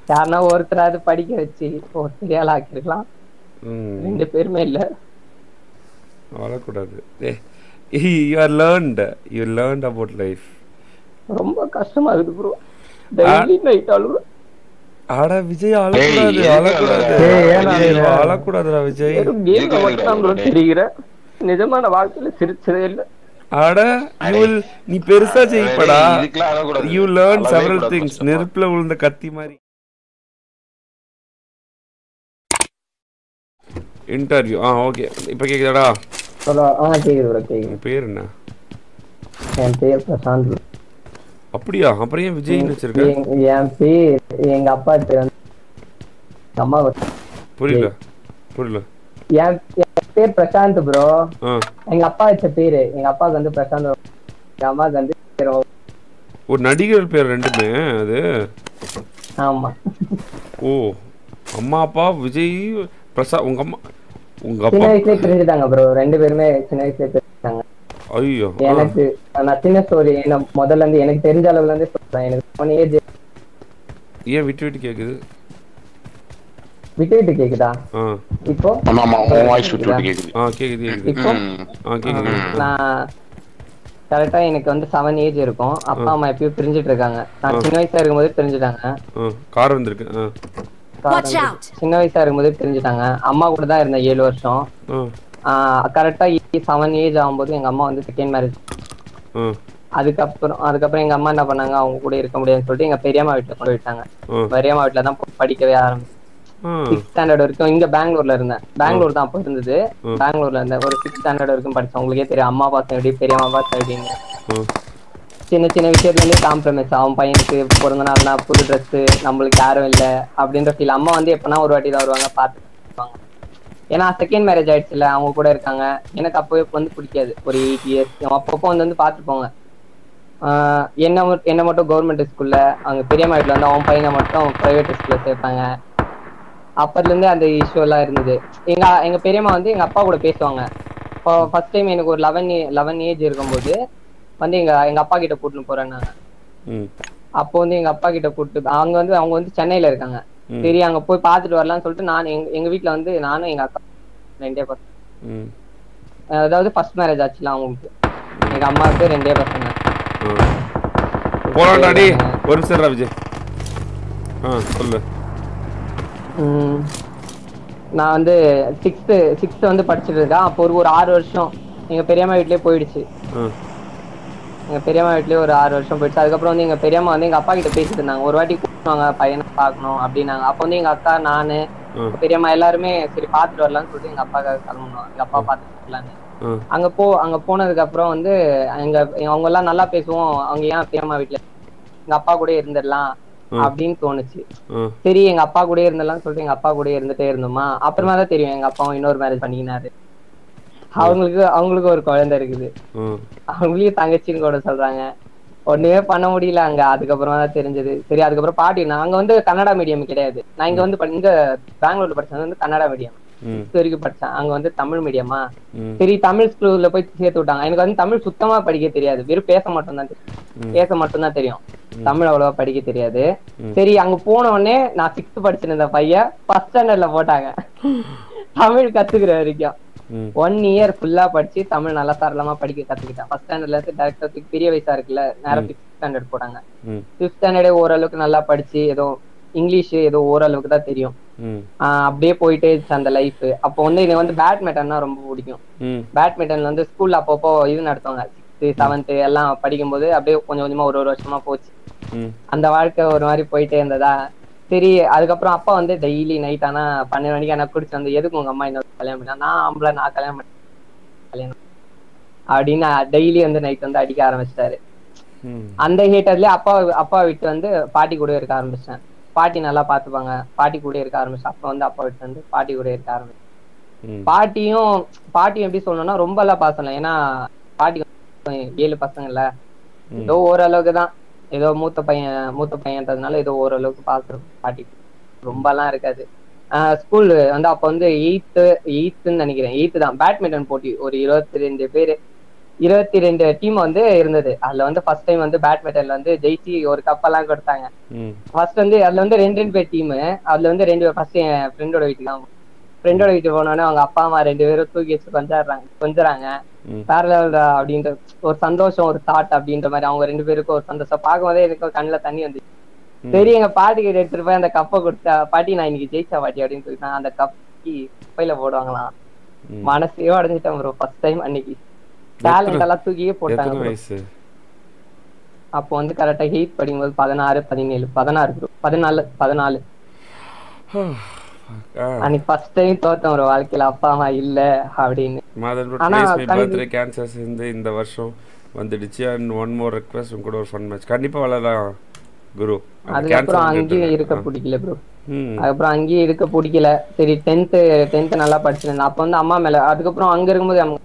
யாருன்னா ஒருத்தராவது படிக்க வச்சு ஒரு பெரிய ஆள் ஆக்கிருக்கலாம் ம் ரெண்டு பேருமே இல்ல வரக்கூடாது ஏ you are learned you learned about life ரொம்ப கஷ்டமா இருக்குது ப்ரோ டெய்லி நைட் அழுவேன் ஆடா விஜய் அழக்கூடாது எதுக்கு அழக்கூடாது அழற? ஏய், ஏன்டா விஜய், அழற? அழக்கூடாதுடா விஜய் வெறும் கேம்ல எதுக்கு மட்டும் தான் ப்ரோ அழுகுற? தெரிகிறேன் நிஜமான வாழ்க்கையில சிரிச்சதே இல்ல ஆட யூ வில் நீ பெருசா ஜெயிப்படா டேய், இதுக்கெல்லாம் அழக்கூடாது. யூ லேர்ன் அழவே செவரல் கூடாது திங்ஸ் first of all. நெருப்புல விழுந்த கத்தி மாதிரி இன்டர்வியூ ஆ ஓகே இப்போ கேக்குதாடா சொல்ல ஆ கேக்குது ப்ரோ கேக்குது உன் பேர் என்ன என் பேர் பிரசாந்த் bro. அப்படியா அப்புறம் ஏன் விஜய்னு வச்சிருக்க என் என் பேர் எங்க அப்பா பேர் வந்து எங்க அம்மா புரியல புரியல என் என் பேர் பிரசாந்த் ப்ரோ ஆ எங்க அப்பா வச்ச பேரு எங்க அப்பாவுக்கு வந்து பிரசாந்த் எங்க அம்மாவுக்கு வந்து பேரு. ஒரு நடிகர் பேர் ரெண்டுமே அது ஆமா ஓ அம்மா அப்பா விஜய் பிரசா உங்க அம்மா உங்க சின்ன அப்பா வயசுலயே பிரிஞ்சுட்டாங்க ப்ரோ ரெண்டு பேருமே சின்ன வயசுலயே பிரிஞ்சுட்டாங்க ஐயோ ஆ, எனக்கு நான் சின்ன ஸ்டோரி என்ன முதல்ல இருந்து எனக்கு தெரிஞ்ச அளவுல இருந்து சொல்றேன் எனக்கு ஒன் ஏஜ் ஏன் விட்டு விட்டு கேக்குது விட்டு விட்டு கேக்குதா ஆ இப்போ ஆமா ஆமா உன் வாய்ஸ் விட்டு விட்டு கேக்குது ஆ கேக்குது கேக்குது இப்போ ம். ஆ கேக்குது நான் கரெக்டா எனக்கு வந்து செவன் ஏஜ் இருக்கும் அப்பா அம்மா எப்பயும் பிரிஞ்சிட்டு இருக்காங்க நான் சின்ன வயசா இருக்கும்போது பிரிஞ்சுட்டாங்க ஆ கார் வந்திருக்கு ஆ Watch out! சின்ன வயசா இருக்கும்போது பிரிஞ்சுட்டாங்க அம்மா கூட தான் இருந்தேன் ஏழு வருஷம் ஆ கரெக்டா செவன் ஏஜ் ஆகும்போது எங்க அம்மா வந்து செகண்ட் மேரேஜ் ஆ அதுக்கப்புறம் அதுக்கப்புறம் எங்க அம்மா என்ன பண்ணாங்க அவங்க கூட இருக்க முடியாதுன்னு சொல்லிட்டு எங்க பெரியம்மா வீட்டுல கொண்டு போயிட்டாங்க ஆ பெரியம்மா வீட்டுல தான் போய் படிக்கவே ஆரம்பிச்சேன் ஆ சிக்ஸ் ஸ்டாண்டர்ட் வரைக்கும் இங்க பெங்களூர்ல இருந்தேன் பெங்களூர் தான் அப்போ இருந்தது பெங்களூர்ல இருந்தேன் ஒரு சிக்ஸ் ஸ்டாண்டர்ட் வரைக்கும் படிச்சேன் உங்களுக்கே தெரியும் அம்மா பாசம் எப்படி பெரியம்மா பாசம் எப்படின்னு ஆ சின்ன சின்ன விஷயத்துலேயே காம்ப்ரமைஸ் அவன் பையனுக்கு பிறந்த நாள்னா புது ட்ரெஸ் நம்மளுக்கு யாரும் இல்லை அப்படின்ற ஃபீல் அம்மா வந்து எப்பனா ஒரு வாட்டி தான் வருவாங்க பார்த்துப்பாங்க ஏன்னா செகண்ட் மேரேஜ் ஆயிடுச்சுல அவங்க கூட இருக்காங்க எனக்கு அப்போவே வந்து பிடிக்காது ஒரு எயிட் இயர்ஸ் அப்பப்போ வந்து வந்து பார்த்துப்போங்க ஆஹ் என்ன மட்- என்ன மட்டும் கவர்மெண்ட் ஸ்கூல்ல அவங்க பெரியம்மா வீட்டில் வந்து அவன் பையனை மட்டும் ப்ரைவேட் ஸ்கூல்ல சேர்ப்பாங்க அப்பத்துல இருந்தே அந்த இஷ்யூ எல்லாம் இருந்தது எங்க எங்க பெரியம்மா வந்து எங்க அப்பா கூட பேசுவாங்க இப்போ ஃபர்ஸ்ட் டைம் எனக்கு ஒரு லெவன் லெவன் ஏஜ் இருக்கும்போது வந்து எங்க எங்க அப்பா கிட்ட கூட்டின்னு போறேன்னாங்க ம் அப்போ வந்து எங்க அப்பா கிட்ட கூட்டு அங்க வந்து அவங்க வந்து சென்னையில இருக்காங்க ம். சரி அங்க போய் பார்த்துட்டு வரலாம்னு சொல்லிட்டு நான் எங்க எங்க வீட்ல வந்து நானும் எங்க அக்கா ரெண்டே பசங்க ம் அதாவது ஃபர்ஸ்ட் மேரேஜ் ஆச்சுல அவங்களுக்கு எங்க அம்மாவுக்கு ரெண்டே பசங்க ஆ போலாம்டா டேய் ஒரு நிமிஷம்டா விஜய் ஆ சொல்லு உம், நான் வந்து சிக்ஸ்த்து சிக்ஸ்த்து வந்து படிச்சுட்டு இருக்கேன் அப்போ ஒரு ஒரு ஆறு வருஷம் எங்க பெரியம்மா வீட்லயே போயிடுச்சு ஆ எங்க பெரியம்மா வீட்லயே ஒரு ஆறு வருஷம் போயிடுச்சு அதுக்கப்புறம் வந்து எங்க பெரியம்மா வந்து எங்க அப்பா கிட்ட பேசிட்டு இருந்தாங்க ஒரு வாட்டி கூப்பிடுவாங்க பையனை பார்க்கணும் அப்படின்னாங்க அப்போ வந்து எங்க அக்கா நானு ஆ. எங்க பெரியம்மா எல்லாருமே சரி பார்த்துட்டு வரலாம்னு சொல்லிட்டு எங்க அப்பாக்காக கிளம்பணும் எங்க அப்பா பார்த்துட்டு வரலான்னு ஆ அங்க போ அங்க போனதுக்கு அப்புறம் வந்து எங்க அவங்க எல்லாம் நல்லா பேசுவோம் அவங்க ஏன் பெரியம்மா வீட்ல எங்க அப்பா கூட இருந்துடலாம் அப்படின்னு தோணுச்சு ஆ சரி எங்க அப்பா கூட இருந்தெல்லாம் சொல்லிட்டு எங்க அப்பா கூட இருந்துட்டே இருந்தோமா அப்புறமா தான் தெரியும் எங்க அப்பாவும் இன்னொரு மேரேஜ் பண்ணிக்கினாரு அவங்களுக்கு அவங்களுக்கு ஒரு குழந்தை இருக்குது ஆ அவங்களையும் தங்கச்சின்னு கூட சொல்றாங்க ஒண்ணுமே பண்ண முடியல அங்க அதுக்கப்புறமா தான் தெரிஞ்சது சரி அதுக்கப்புறம் பாட்டி நாங்க வந்து கன்னடா மீடியம் கிடையாது நான் இங்க வந்து படி- இங்க பெங்களூர்ல படிச்சது வந்து கன்னடா மீடியம் ம் சிக்ஸ்த் வரைக்கும் படிச்சேன் அங்க வந்து தமிழ் மீடியமா ம் சரி தமிழ் ஸ்கூல்ல போய் சேர்த்து விட்டாங்க எனக்கு வந்து தமிழ் சுத்தமா படிக்க தெரியாது வெறும் பேச மட்டும் தான் தெரியும் ம். பேச மட்டும் தான் தெரியும் தமிழ் அவ்வளவா படிக்க தெரியாது ம். சரி அங்க போன உடனே நான் சிக்ஸ்த் படிச்சிருந்த பையன் ஃபர்ஸ்ட் ஸ்டாண்டர்ட்ல போட்டாங்க தமிழ் கத்துக்கிற வரைக்கும் ம் ஒன் இயர் ஃபுல்லா படிச்சு தமிழ் நல்லா சரளமா படிக்க கத்துக்கிட்டேன் ஃபர்ஸ்ட் ஸ்டாண்டர்ட்ல இருந்து டேரக்டா பெரிய வயசா இருக்குல்ல நேரம் ஃபிஃப்த் ஸ்டாண்டர்ட் போட்டாங்க ம் ஃபிஃப்த் ஸ்டாண்டர்டே ஓரளவுக்கு நல்லா படிச்சு ஏதோ இங்கிலீஷ் ஏதோ ஓரளவுக்கு தான் தெரியும் ம் ஆஹ் அப்படியே போயிட்டே இருந்துச்சு அந்த லைஃப் அப்போ வந்து எனக்கு வந்து பேட்மிண்டன்னா ரொம்ப பிடிக்கும் ம் பேட்மிண்டன்ல வந்து ஸ்கூல்ல அப்பப்போ இது நடத்துவாங்க சிக்ஸ்த் செவன்த் எல்லாம் படிக்கும்போது அப்படியே கொஞ்சம் கொஞ்சமா ஒரு ஒரு வருஷமா போச்சு ம் அந்த வாழ்க்கை ஒரு மாதிரி போயிட்டே இருந்ததா சரி அதுக்கப்புறம் அப்பா வந்து டெய்லி நைட் ஆனா பன்னெண்டு மணிக்கு எனக்கு குடிச்சு வந்து எதுக்கு உங்க அம்மா இன்னொரு கல்யாணம் பண்ணா நான் ஆம்பளை நான் கல்யாணம் பண்ண கல்யாணம் அப்படின்னு டெய்லி வந்து நைட் வந்து அடிக்க ஆரம்பிச்சிட்டாரு ம் அந்த ஹேட்டர்லயே அப்பா அப்பா விட்டு வந்து பாட்டி கூட இருக்க ஆரம்பிச்சிட்டேன் பாட்டி நல்லா பாத்துப்பாங்க பாட்டி கூட இருக்க ஆரம்பிச்சேன் அப்பா வந்து அப்பா விட்டு வந்து பாட்டி கூட இருக்க ஆரம்பிச்சேன் ம் பாட்டியும் பாட்டியும் எப்படி சொல்லணும்னா ரொம்ப எல்லாம் பாசம் இல்லை ஏன்னா பாட்டி வந்து ஏழு பசங்கள்ல ம். ஏதோ ஓரளவுக்கு தான் ஏதோ மூத்த பையன் மூத்த பையன்றதுனால ஏதோ ஓரளவுக்கு பாக்குறோம் பாட்டி ரொம்ப எல்லாம் இருக்காது ஸ்கூல் வந்து அப்ப வந்து எயித்து எயித்துன்னு நினைக்கிறேன் எயித்து தான் பேட்மிண்டன் போட்டி ஒரு இருபத்தி ரெண்டு பேரு இருபத்தி ரெண்டு டீம் வந்து இருந்தது அதுல வந்து ஃபர்ஸ்ட் டைம் வந்து பேட்மிண்டன்ல வந்து ஜெயிச்சு ஒரு கப்பெல்லாம் கொடுத்தாங்க ம் ஃபர்ஸ்ட் வந்து அதுல வந்து ரெண்டு ரெண்டு பேர் டீம் அதுல வந்து ரெண்டு ஃபர்ஸ்ட் என் ஃப்ரெண்டோட வீட்டுக்கு தான் ஃப்ரெண்டோட வீட்டுக்கு போனோடனே அவங்க அப்பா அம்மா ரெண்டு பேரும் தூக்கி வச்சு கொஞ்சாடுறாங்க கொஞ்சறாங்க ம். வேற லெவல் அப்படின்ற ஒரு சந்தோஷம் ஒரு தாட் அப்படின்ற மாதிரி அவங்க ரெண்டு பேருக்கும் ஒரு சந்தோஷம் பார்க்கும்போதே எனக்கு கண்ணுல தண்ணி வந்துச்சு சரி எங்க பாட்டி கிட்ட எடுத்துட்டு போய் அந்த கப்பை கொடுத்தா பாட்டி நான் இன்னைக்கு ஜெயிச்சா பாட்டி அப்படின்னு சொல்லிட்டு அந்த கப்பி குப்பையில போடுவாங்களாம் ம். மனசையோ அடைஞ்சிட்டேன் ப்ரோ ஃபர்ஸ்ட் டைம் அன்னைக்கு டேலண்ட் எல்லாம் தூக்கியே போட்டாங்க எத்தனை bro. வயசு அப்போ வந்து கரெக்டா ஹெயிட் படிக்கும்போது பதினாறு பதினேழு பதினாறு bro. பதினாலு பதினாலு ஆ அன்னைக்கு ஃபர்ஸ்ட் டைம் தோத்தேன் ஒரு வாழ்க்கையில அப்பா அம்மா இல்ல அப்படின்னு மாதன் ஆனா, ப்ளீஸ் மை கண்டி- பர்த்டே கேன்சர் சேர்ந்து இந்த வருஷம் வந்துடுச்சு அண்ட் ஒன் மோர் ரெக்வஸ்ட் உங்க கூட ஒரு ஃபன் மேட்ச் கண்டிப்பா விளையாடலாம் குரு அந்த அதுக்கப்புறம் cancer அங்கேயும் கேட்டு- இருக்க ஆ. பிடிக்கல ப்ரோ ம் அதுக்கப்புறம் அங்கேயும் இருக்க பிடிக்கல சரி டென்த்து டென்த்து நல்லா படிச்சிருந்தேன் அப்போ வந்து அம்மா மேல அதுக்கப்புறம் அங்க இருக்கும்போது அம்மா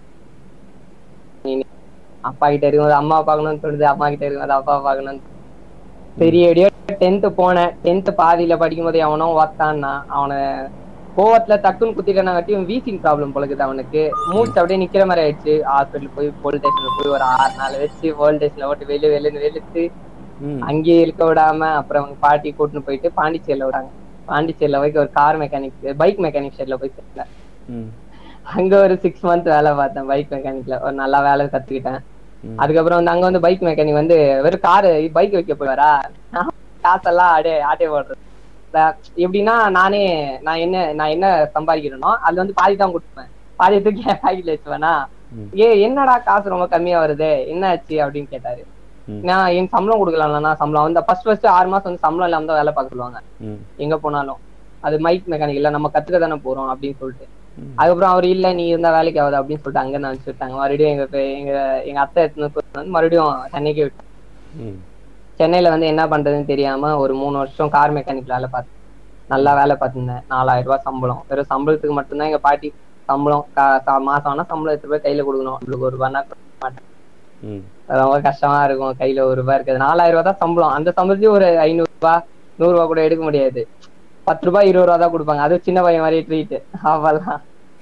அப்பா கிட்ட இருக்கும்போது அம்மா பார்க்கணும்னு தோணுது அம்மா கிட்ட இருக்கும்போது அப்பா பார்க்கணும்னு சரி எப்படியோ டென்த்து போனேன் டென்த்து பாதியில படிக்கும்போது அவனோ ஒத்தான்னா அவனை கோவத்துல டக்குன்னு குத்திட்டேனா கட்டி வீசிங் ப்ராப்ளம் பொழுது அவனுக்கு மூச்சு அப்படியே நிக்கிற மாதிரி ஆயிடுச்சு ஹாஸ்பிட்டல் போய் போலீஸ் ஸ்டேஷன்ல போய் ஒரு ஆறு நாள் வச்சு போலீஸ் ஸ்டேஷன்ல ஓட்டு வெளியே வெளியே வெளுத்து ம் அங்கேயே இழுக்க விடாம அப்புறம் அவங்க பாட்டி கூட்டின்னு போயிட்டு பாண்டிச்சேரியில விடாங்க பாண்டிச்சேரியில போய் ஒரு கார் மெக்கானிக் பைக் மெக்கானிக் ஷெட்ல போய் சேர்ந்தேன் ம் அங்க ஒரு சிக்ஸ் மந்த் வேலை பார்த்தேன் பைக் மெக்கானிக்ல ஒரு நல்லா வேலை கத்துக்கிட்டேன் ம். அதுக்கப்புறம் வந்து அங்க வந்து பைக் மெக்கானிக் வந்து வெறும் காரு பைக் வைக்க போவாரா காசெல்லாம் ஆடே ஆட்டே போடுறது அஹ் எப்படின்னா நானே நான் என்ன நான் என்ன சம்பாதிக்கிறேனோ அது வந்து பாதி தான் கொடுப்பேன் பாதி தூக்கி என் பாக்கெட்ல வச்சுவேனா ம். ஏ என்னடா காசு ரொம்ப கம்மியா வருது என்ன ஆச்சு அப்படின்னு கேட்டாரு ம். நான் என் சம்பளம் கொடுக்கலாம்னா சம்பளம் வந்து ஃபர்ஸ்ட் ஃபர்ஸ்ட் ஆறு மாசம் வந்து சம்பளம் இல்லாம தான் வேலை பார்க்க சொல்லுவாங்க ம் எங்க போனாலும் அது மைக் மெக்கானிக் இல்ல நம்ம கத்துக்க தானே போறோம் அப்படின்னு சொல்லிட்டு ம். அதுக்கப்புறம் அவர் இல்ல நீ இருந்தா வேலைக்கு ஆகுது அப்படின்னு சொல்லிட்டு அங்க நான் வச்சுட்டாங்க மறுபடியும் எங்க பே- எங்க எங்க அத்தை எடுத்துன்னு போய் வந்து மறுபடியும் சென்னைக்கு விட்டாங்க ம் சென்னையில வந்து என்ன பண்றதுன்னு தெரியாம ஒரு மூணு வருஷம் கார் மெக்கானிக் வேலை பார்த்தேன் நல்லா வேலை பார்த்திருந்தேன் நாலாயிரம் ரூபாய் சம்பளம் வெறும் சம்பளத்துக்கு மட்டும்தான் எங்க பாட்டி சம்பளம் கா- கா- மாசம் ஆனா சம்பளம் எடுத்து போய் கையில கொடுக்கணும் நம்மளுக்கு ஒரு ரூபாய் கொடுக்க மாட்டேன் ம் ரொம்ப கஷ்டமா இருக்கும் கையில ஒரு ரூபாய் இருக்காது நாலாயிரம் ரூபாய் தான் சம்பளம் அந்த சம்பளத்தையும் ஒரு ஐநூறு ரூபாய் நூறு ரூபாய் கூட எடுக்க முடியாது பத்து ரூபாய் இருபது ரூபா தான் கொடுப்பாங்க அது சின்ன பையன் மாதிரி ட்ரீட் அவ்வளவுதான்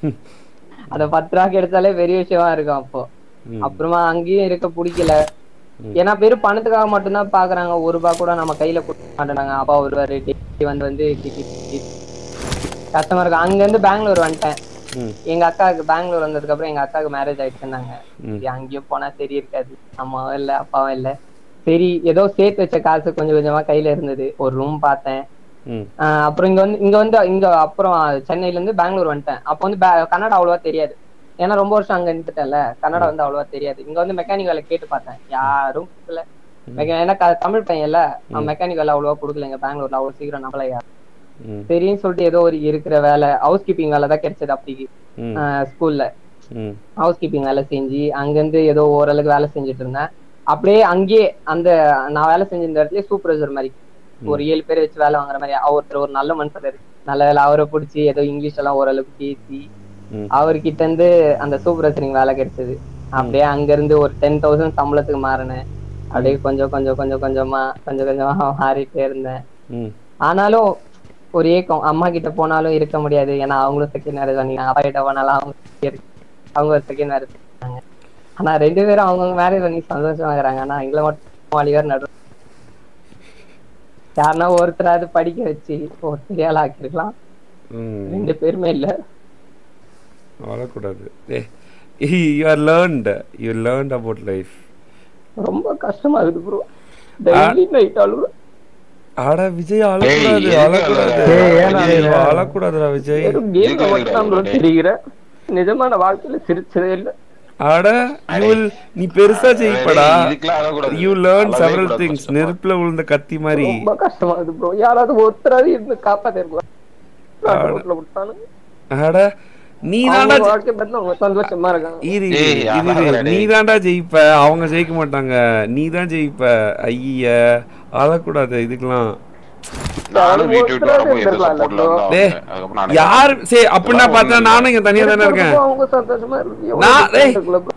அந்த பத்து ரூபாய்க்கு எடுத்தாலே பெரிய விஷயமா இருக்கும் அப்போ ம். அப்புறமா அங்கேயும் இருக்க பிடிக்கல ம். ஏன்னா வெறும் பணத்துக்காக மட்டும்தான் பாக்குறாங்க ஒரு ரூபாய் கூட நம்ம கையில கொடுக்க மாட்டேனாங்க அப்பா வருவாரு டெய்லி வந்து வந்து திட்டி திட்டி. கஷ்டமா இருக்கும் அங்க இருந்து பெங்களூர் வந்துட்டேன் ம் எங்க அக்காவுக்கு பெங்களூர் வந்ததுக்கு அப்புறம் எங்க அக்காவுக்கு மேரேஜ் ஆயிடுச்சுன்னாங்க ம். சரி, அங்கேயும் போனா சரி இருக்காது அம்மாவும் இல்ல அப்பாவும் இல்ல சரி ஏதோ சேர்த்து வச்ச காசு கொஞ்சம் கொஞ்சமா கையில இருந்தது ஒரு ரூம் பார்த்தேன் ம் ஆஹ் அப்புறம் இங்க வந்து இங்க வந்து இங்க அப்புறம் சென்னையில இருந்து பெங்களூர் வந்துட்டேன் அப்போ வந்து பே- கன்னடா அவ்வளவா தெரியாது ஏன்னா ரொம்ப வருஷம் அங்க இருந்துட்டேன்ல கன்னடா வந்து அவ்வளவா தெரியாது இங்க வந்து மெக்கானிக் வேலை கேட்டு பார்த்தேன் யாரும் கொடுக்கல மெக்க- ஏன்னா க- தமிழ் பையன்ல மெக்கானிக் வேலை அவ்வளவா கொடுக்கல இங்க பெங்களூர்ல அவ்வளவு சீக்கிரம் நம்மள யார் ம் சரின்னு சொல்லிட்டு ஏதோ ஒரு இருக்கிற வேலை ஹவுஸ் கீப்பிங் வேலை தான் கிடைச்சது அப்படி ம் ஸ்கூல்ல ம் ஹவுஸ் கீப்பிங் வேலை செஞ்சு அங்கிருந்து ஏதோ ஓரளவுக்கு வேலை செஞ்சுட்டு இருந்தேன் அப்படியே அங்கேயே அந்த நான் வேலை செஞ்சிருந்த இடத்துல சூப்பர்வைசர் மாதிரி ஒரு ஏழு பேர் வச்சு வேலை வாங்குற மாதிரி ஒருத்தர் ஒரு நல்ல மனுஷர் இருக்கு நல்ல வேலை அவரை பிடிச்சி ஏதோ இங்கிலீஷ் எல்லாம் ஓரளவுக்கு பேசி ம். அவர்கிட்ட இருந்து அந்த சூப்பர்வைசரிங் வேலை கிடைச்சது அப்படியே அங்க இருந்து ஒரு டென் தௌசண்ட் சம்பளத்துக்கு மாறினேன் அப்படியே கொஞ்சம் கொஞ்சம் கொஞ்சம் கொஞ்சமா கொஞ்சம் கொஞ்சமா மாறிட்டே இருந்தேன் ம் ஆனாலும் ஒரு ஏக்கம் அம்மா கிட்ட போனாலும் இருக்க முடியாது ஏன்னா அவங்களும் செகண்ட் மேரேஜ் பண்ணீங்க அப்பா கிட்ட போனாலும் அவங்க இருக்கு. அவங்க ஒரு செகண்ட் மேரேஜ் பண்ணாங்க ஆனா ரெண்டு பேரும் அவங்க மேரேஜ் பண்ணி சந்தோஷமா இருக்கிறாங்க ஆனா எங்களை மட்டும் வாலிபர் நடு யாருன்னா ஒருத்தராவது படிக்க வச்சு ஒரு பெரிய ஆள் ஆக்கிருக்கலாம் ம் ரெண்டு பேருமே இல்ல வரக்கூடாது ஏ you are learned you learned about life ரொம்ப கஷ்டமா இருக்குது ப்ரோ டெய்லி நைட் அழுகு ஆடா விஜய் அழக்கூடாது ஏய், அழக்கூடாது ஏய், ஏன்டா ஐயோ, அழுகுற? அழக்கூடாதுடா விஜய் வெறும் கேம்ல இதுக்கு மட்டும் தான் bro தெரிகிற நிஜமான வாழ்க்கையில சிரிச்சதே இல்ல ஆட யூ வில் நீ பெருசா ஜெயிப்படா டேய், இதுக்கெல்லாம் அழக்கூடாது. யூ லேர்ன் அழவே செவரல் கூடாது திங்ஸ் first of all. நெருப்புல விழுந்த கத்தி மாதிரி ரொம்ப கஷ்டமா இருக்குது ப்ரோ யாராவது ஒருத்தராவது இருந்து காப்பாத்திருக்கலாம் ரோட்ல விட்டாலும் ஆட நீ அவங்க தாண்டா வாழ்க்கை பார்த்து அவங்க சந்தோஷமா இருக்காங்க இரு ஏய், இரு, இரு, அழாதடா நீ டேய். தாண்டா ஜெயிப்ப அவங்க ஜெயிக்க மாட்டாங்க நீ தான் ஜெயிப்ப ஐய அழக்கூடாது இதுக்கெல்லாம் நானும் வீட்டு விட்டு வரும்போது எந்த இருந்திருக்கலாம்ல support ல bro. இருந்தா டேய், அவங்க. அதுக்கப்புறம் நானே யார் சரி அப்படின்னா இதெல்லாம் பார்த்தா ஒண்ணும் நானும் இங்க தனியா தானே இருக்கேன் அவங்க சந்தோஷமா இருக்கு நான்- எவ்வளவு ஏய். இருக்குல்ல bro.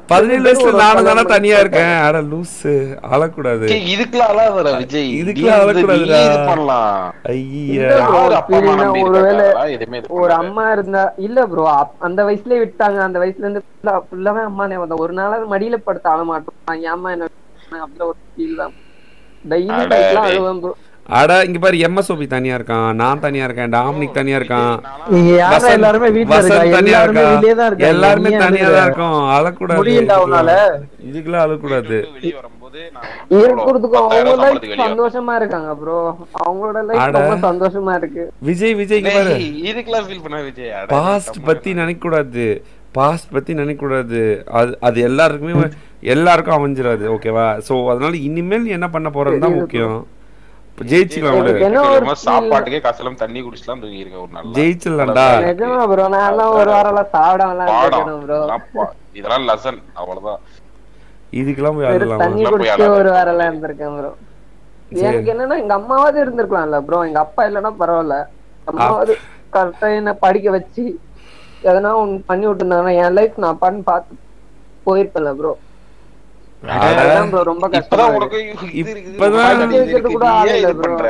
பதினேழு வயசுல நானும் தானே தனியா இருக்கேன் அட லூசு அழக்கூடாது ஏய், இதுக்கெல்லாம் அழாதடா விஜய் இதுக்கெல்லாம் நீ வந்து- அழக்கூடாதுடா. நீ இது பண்ணலாம் ஐயா இல்ல bro, யாரு அப்பா அம்மா சரிண்ணா, நம்பி ஒருவேளை இருக்காங்களா? எதுவுமே இது ஒரு பண்ணல. அம்மா இருந்தா இல்ல ப்ரோ அந்த வயசுலயே விட்டாங்க அந்த வயசுல இருந்து ஃபுல்லாவே அம்மா ஞாபகம் ஒரு நாளாவது மடியில படுத்து ஆள மாட்டோம் ஏம்மா என்ன அப்படின்ற ஒரு ஃபீல் தான் டெய்லி அட டைப்லாம் டேய். அழுவேன் ப்ரோ அட இங்க பாரு எம்எஸ்ஓபி தனியா இருக்கான் நான் தனியா இருக்கேன் டாமினிக் தனியா இருக்கான் நீங்க யாரா வசந்த்- எல்லாருமே வீட்ல வசந்த் இருக்கா தனியா எல்லாருமே இருக்கா வெளியே தான் இருக்காங்க எல்லாருமே நீ ஏன் தனியா அழுகுற? தான் இருக்கோம் அழக்கூடாது முடியல அவனால இதுக்கெல்லாம் அழக்கூடாது வெளிய வரும்போது நான் வந்து இருக்கிறதுக்கும் அவங்க பத்தாயிரம் லைஃப் சம்பளத்துக்கு வெளிய சந்தோஷமா இருக்காங்க ப்ரோ அவங்களோட லைஃப் அட. ரொம்ப சந்தோஷமா இருக்கு விஜய் விஜய் இங்க பாரு டேய், இதுக்கெல்லாம் ஃபீல் பண்ண விஜய் அட, பாஸ்ட் நம்ம பத்தி நினைக்க கூடாது பாஸ்ட் பத்தி நினைக்க கூடாது அது அது எல்லாருக்குமே எல்லாருக்கும் அமைஞ்சிராது ஓகேவா சோ அதனால இனிமேல் நீ என்ன பண்ண போறது தான் முக்கியம் இப்ப ஜெயிச்சுக்கலாம் விடு எனக்கு என்ன ஒரு தெரியுமா, சாப்பாட்டுக்கே காசெல்லாம் தண்ணி குடிச்சுலாம் தூங்கி இருக்க ஒரு நாள் ஜெயிச்சிடலாம்டா நிஜமா ப்ரோ நான் எல்லாம் ஒரு வாரம் எல்லாம் சாப்பிடாமலாம் பாடம் இருக்கணும் ப்ரோ இதெல்லாம் பா- இதெல்லாம் லெசன் அவ்வளவுதான் இதுக்கெல்லாம் போய் வெறும் ஆடலாமா தண்ணி எல்லாம் போய் குடிச்சு அழாத. ஒரு வாரம் எல்லாம் இருந்திருக்கேன் ப்ரோ எனக்கு என்னன்னா எங்க அம்மாவாவது இருந்திருக்கலாம்ல ப்ரோ எங்க அப்பா இல்லைன்னா பரவாயில்ல அம்மாவாவது கரெக்டா என்ன படிக்க வச்சு எதனா ஒண்ணு பண்ணி விட்டுருந்தாங்கன்னா என் லைஃப் நான் பண்ணி பார்த்து போயிருப்பேன்ல ப்ரோ அதுதான் ப்ரோ ரொம்ப கஷ்டமா இப்பதான் இருக்கு. உனக்கு இது இருக்குது, இப்பதான் உனக்கு இது கேட்கறது இருக்குது, கூட நீ ஆள் ஏன் இல்ல இது bro. பண்ற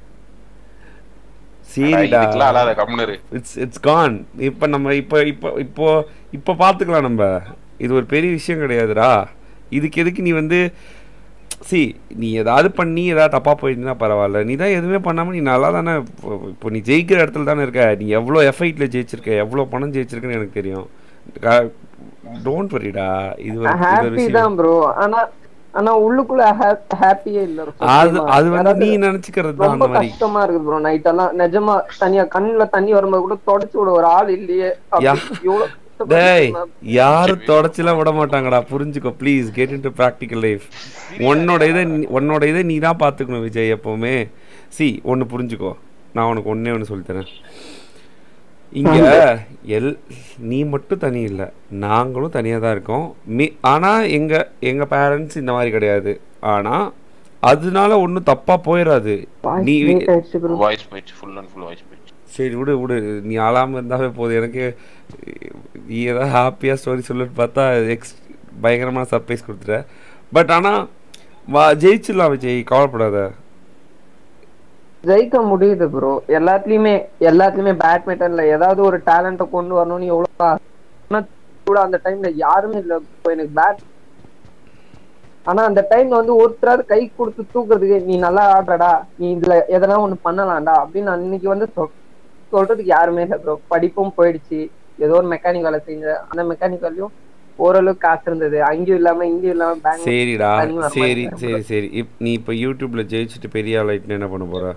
சரிடா இதுக்கெல்லாம் அழாத கம்முனு இரு. இட்ஸ் இட்ஸ் கான் இப்போ நம்ம இப்போ இப்போ இப்போ இப்போ பார்த்துக்கலாம் நம்ம இது ஒரு பெரிய விஷயம் கிடையாதுடா இதுக்கு எதுக்கு நீ வந்து சி நீ ஏதாவது பண்ணி ஏதாவது தப்பாக போயிருந்தா பரவாயில்ல நீ தான் எதுவுமே பண்ணாமல் நீ நல்லா தானே இப்போ- இப்போ நீ ஜெயிக்கிற இடத்துல தானே இருக்க நீ எவ்வளோ எஃபைட்டில் ஜெயிச்சிருக்க எவ்வளோ பணம் ஜெயிச்சிருக்கன்னு எனக்கு தெரியும் டோன்ட் வரிடா இது ஒரு இது ஒரு ஹாப்பி விஷயம் தான் ப்ரோ ஆனா ஆனா உள்ளுக்குள்ள ஹாப்பியே இல்ல bro. அது சத்தியமா. அது வந்து யாராவது நீ நினச்சிக்கிறது தான் ரொம்ப அந்த மாதிரி கஷ்டமா இருக்கு ப்ரோ நைட் எல்லாம் நிஜமா தனியா கண்ணுல தண்ணி வரும்போது கூட தொடச்சு விட ஒரு ஆள் இல்லையே அப்படி யா. எவ்வளவு டேய் கஷ்டப்பட்டு யாரும் தொடச்சிலாம் விட மாட்டாங்கடா புரிஞ்சுக்கோ please get into practical life உன்னோட இதை நீ- உன்னோட இதை நீ தான் பார்த்துக்கணும் விஜய் எப்பவுமே சி ஒன்று புரிஞ்சுக்கோ நான் உனக்கு ஒன்றே ஒன்று சொல்லித்தரேன் இங்க எல் நீ மட்டும் தனி இல்லை நாங்களும் தனியாக தான் இருக்கோம் மீ ஆனால் எங்கள் எங்கள் பேரண்ட்ஸ் இந்த மாதிரி கிடையாது ஆனால் அதனால ஒன்றும் தப்பாக போயிடாது நீ break ஆயிடுச்சு bro. வாய்ஸ் போயிடுச்சு ஃபுல் அண்ட் ஃபுல் வாய்ஸ் போயிடுச்சு சரி விடு விடு நீ ஆளாமல் இருந்தாவே போதும் எனக்கு நீ ஏதாவது ஹாப்பியாக ஸ்டோரி சொல்லிட்டு பார்த்தா எக்ஸ் பயங்கரமான சர்ப்ரைஸ் கொடுத்துட்ட பட் ஆனால் வா ஜெயிச்சிடலாம் விஜய் கவலைப்படாத ஜெயிக்க முடியுது ப்ரோ எல்லாத்துலயுமே எல்லாத்துலயுமே பேட்மிண்டன்ல ஏதாவது ஒரு டேலண்ட்டை கொண்டு வரணும்னு எவ்வளவு ஆசை. ஆனா கூட அந்த டைம்ல யாருமே இல்ல bro. எனக்கு பேட் ஆனா அந்த டைம்ல வந்து ஒருத்தராவது கை கொடுத்து தூக்குறதுக்கு நீ நல்லா ஆடுறடா நீ இதுல எதனா ஒண்ணு பண்ணலாம்டா அப்படின்னு நான் இன்னைக்கு வந்து சொல்- சொல்றதுக்கு யாருமே இல்லை ப்ரோ படிப்பும் போயிடுச்சு ஏதோ ஒரு மெக்கானிக் வேலை செஞ்சேன் அந்த மெக்கானிக் வேலையும் ஓரளவுக்கு காசு இருந்தது அங்கேயும் இல்லாம இங்கேயும் இல்லாம பெங்களூர் சரிடா தனி வர சரி மாதிரி சரி சரி இப் நீ இப்போ யூடியூப்ல ஜெயிச்சுட்டு பெரிய ஆளாயிட்டு என்ன பண்ண போற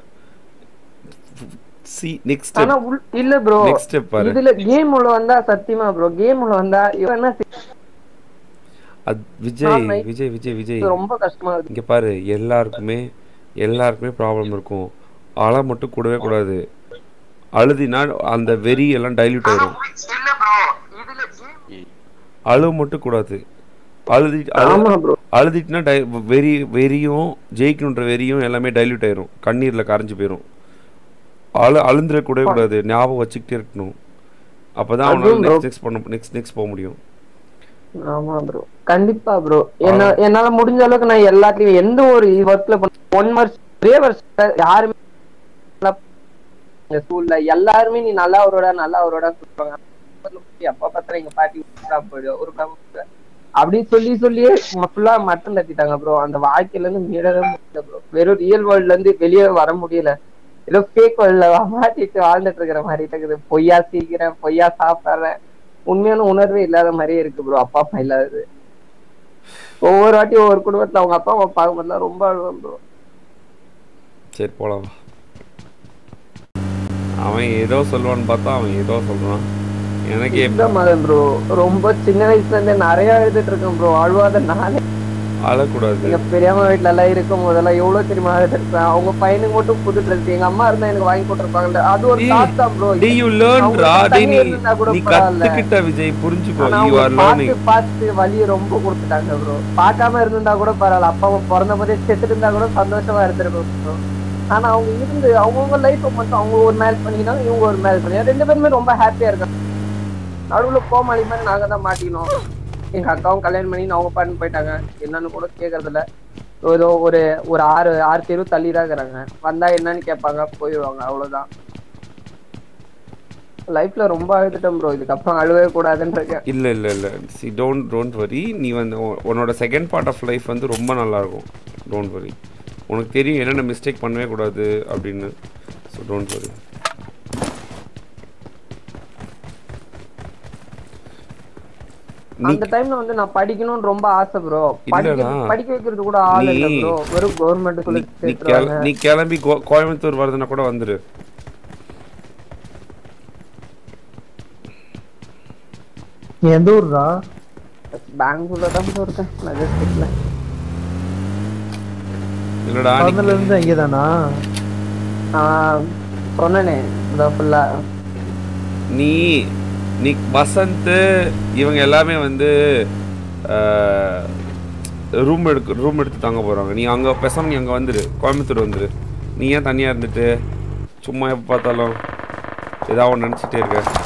சி நெக்ஸ்ட் ஆனா உள்- இல்ல ப்ரோ நெக்ஸ்ட் ஸ்டெப் பாரு இதுல கேம் உள்ள வந்தா சத்தியமா ப்ரோ கேம் உள்ள வந்தா இவன் என்ன செய்ய- அது விஜய் ஆமா. விஜய் விஜய் விஜய் இது ரொம்ப கஷ்டமா இருக்கு இங்க பாரு எல்லாருக்குமே எல்லாருக்குமே ப்ராப்ளம் இருக்கும் அழ மட்டும் கூடவே கூடாது அழுதினா அந்த வெறி எல்லாம் டைல்யூட் ஆயிரும் அழுவ மட்டும் கூடாது அழுதி அழு ஆமா ப்ரோ அழுதிட்டுனா டை வெறி வெறியும் ஜெயிக்கணுன்ற வெறியும் எல்லாமே டைல்யூட் ஆயிரும் கண்ணீர்ல கரைஞ்சு போயிரும் அழு அழுந்துட கூட கூடாது ஞாபகம் வச்சுக்கிட்டே இருக்கணும் அப்பதான் அவனால அதுவும் bro. நெக்ஸ்ட் நெக்ஸ்ட் பண்ண நெக்ஸ்ட் நெக்ஸ்ட் போக முடியும் ஆமா ப்ரோ கண்டிப்பா ப்ரோ என்ன என்னால முடிஞ்ச அளவுக்கு நான் எல்லாத்துலயும் எந்த ஒரு ஒர்க்ல ஒன் வருஷம் ஒரே வருஷம் யாருமே எங்க ஸ்கூல்ல எல்லாருமே நீ நல்லா அவரோட நல்லா அவரோட சொல்லுவாங்க அப்பா பார்த்தா எங்க பாட்டி உருப்படா போயிடும் ஒரு அப்படின்னு சொல்லி சொல்லியே ஃபுல்லா மட்டம் தட்டிட்டாங்க ப்ரோ அந்த வாழ்க்கையில இருந்து மீளவே முடியல ப்ரோ வெறும் ரியல் வேர்ல்ட்ல இருந்து வெளியே வர முடியல ஏதோ ஃபேக் வேர்ல்ட்ல மாட்டிட்டு வாழ்ந்துட்டு இருக்கிற மாதிரி இருக்குது பொய்யா சிரிக்கிறேன் பொய்யா சாப்பிடுறேன் உண்மையான உணர்வே இல்லாத மாதிரியே இருக்கு ப்ரோ அப்பா அம்மா இல்லாதது ஒவ்வொரு வாட்டியும் ஒவ்வொரு குடும்பத்துல அவங்க அப்பா அம்மா பார்க்கும்போதுலாம் ரொம்ப அழுவேன் ப்ரோ சரி போலாம் வா. அவன் ஏதோ சொல்லுவான்னு பார்த்தா அவன் ஏதோ சொல்றான் எனக்கே இந்த மாதிரி ப்ரோ ரொம்ப சின்ன வயசுல இருந்தே நிறைய எழுதிட்டு இருக்கேன் ப்ரோ அழுவாத நானே அழக்கூடாது எங்க பெரியம்மா வீட்டுல எல்லாம் இருக்கும் போதெல்லாம் எவ்வளவு தெரியுமா அழுது இருப்பேன் அவங்க பையனுக்கு மட்டும் புது ட்ரெஸ் எங்க அம்மா இருந்தா எனக்கு வாங்கி போட்டிருப்பாங்கல்ல அது ஒரு டேய், தாட் தான் ப்ரோ டேய் யூ லேர்ன் ரா அவங்களுக்கு டேய் நீ தண்ணி இருந்தா கூட நீ பரவாயில்ல. கத்துக்கிட்ட விஜய் புரிஞ்சுக்கோ ஆனா யூ அவங்க ஆர் பார்த்து லேர்னிங் பார்த்து வலியை ரொம்ப கொடுத்துட்டாங்க ப்ரோ பார்க்காம இருந்திருந்தா கூட பரவாயில்ல அப்பா அம்மா பிறந்த போதே செத்துட்டு இருந்தா கூட சந்தோஷமா இருந்திருக்கும் ப்ரோ ஆனா அவங்க இருந்து அவங்கவுங்க லைஃப்பை மட்டும் அவங்க ஒரு மேல் பண்ணிக்கிட்டாங்க இவங்க ஒரு மேல் பண்ணி ரெண்டு பேருமே ரொம்ப ஹாப்பியா இருக்காங்க நடுவுல கோமாளி மாதிரி நாங்க தான் மாட்டிக்கணும் எங்க அக்காவும் கல்யாணம் பண்ணி அவங்க பாட்டு போயிட்டாங்க என்னன்னு கூட கேக்குறது இல்ல ஏதோ ஒரு ஒரு ஆறு ஆறு தெரு தள்ளி தான் இருக்கிறாங்க வந்தா என்னன்னு கேட்பாங்க போயிடுவாங்க அவ்வளவுதான் லைஃப்ல ரொம்ப அழுதுட்டேன் ப்ரோ இதுக்கப்புறம் அழுவே கூடாதுன்னு இருக்கேன் இல்லை இல்லை இல்லை சி டோன்ட் டோன்ட் வரி நீ வந்து உ- உன்னோட செகண்ட் பார்ட் ஆஃப் லைஃப் வந்து ரொம்ப நல்லா இருக்கும் டோன்ட் வரி உனக்கு தெரியும் என்னென்ன மிஸ்டேக் பண்ணவே கூடாது அப்படின்னு ஸோ டோன்ட் வரி நீ அந்த டைம்ல வந்து நான் படிக்கணும்னு ரொம்ப ஆசை ப்ரோ படிக்க இல்லடா. படிக்க வைக்கிறது கூட ஆள் இல்ல நீ- ப்ரோ வெறும் கவர்மெண்ட் நீ சொல்லி நீ கிள நீ கிளம்பி கோ- கோயம்புத்தூர் வருதுன்னா கூட வந்துரு நீ எந்த ஊர்ரா பெங்களூர்ல தான் bro இருக்கேன் மெஜஸ்டிக்ல இல்லடா நீ பிறந்தல இருந்து அங்கே தானா சொன்னனே இந்த ஃபுல்லா நீ நீ வசந்த் இவங்க எல்லாமே வந்து ரூம் எடுக்க ரூம் எடுத்து தங்க போகிறாங்க நீ அங்கே பேசாம நீ அங்கே வந்துரு கோயம்புத்தூர் வந்துரு நீ ஏன் தனியாக இருந்துட்டு சும்மா எப்போ பார்த்தாலும் ஏதாவது ஒன்று நினச்சிட்டே இருக்க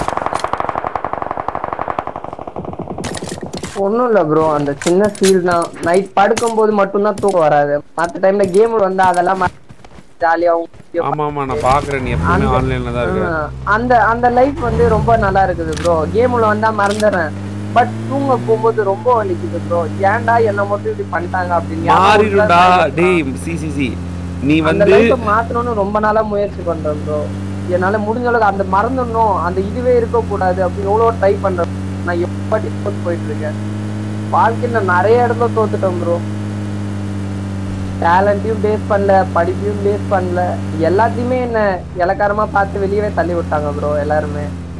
ஒண்ணும் இல்ல ப்ரோ அந்த சின்ன ஃபீல் தான் நைட் படுக்கும்போது மட்டும்தான் தூக்கம் வராது மத்த டைம்ல கேம் வந்தா அதெல்லாம் ஜாலியாவும் ஆமாம் ஆமாம் நான் பார்க்குறேன் நீ எப்பவுமே அந்த- ஆன்லைனில் தான் இருக்க ஆஹ் அந்த அந்த லைஃப் வந்து ரொம்ப நல்லா இருக்குது ப்ரோ கேம்ல வந்தா மறந்துடுறேன் பட் தூங்க போகும்போது ரொம்ப வலிக்குது ப்ரோ ஏன்டா என்ன மட்டும் இப்படி பண்ணிட்டாங்க அப்படின்னு மாறிடும்டா டேய் சி சி சி நீ அந்த வந்து லைஃப் மாத்தணும்னு ரொம்ப நாளா முயற்சி பண்றேன் ப்ரோ என்னால முடிஞ்ச அளவுக்கு அந்த மறந்துடணும் அந்த இதுவே இருக்க கூடாது அப்படின்னு எவ்வளவு ட்ரை பண்றேன் நான் எப்படி தோத்து போயிட்டு இருக்கேன் வாழ்க்கையில நிறைய இடத்துல தோத்துட்டேன் ப்ரோ டேலண்ட்டையும் பேஸ் பண்ணல படிப்பையும் பேஸ் பண்ணல எல்லாத்தையுமே என்ன இலக்காரமா பார்த்து வெளியவே தள்ளி விட்டாங்க ப்ரோ எல்லாருமே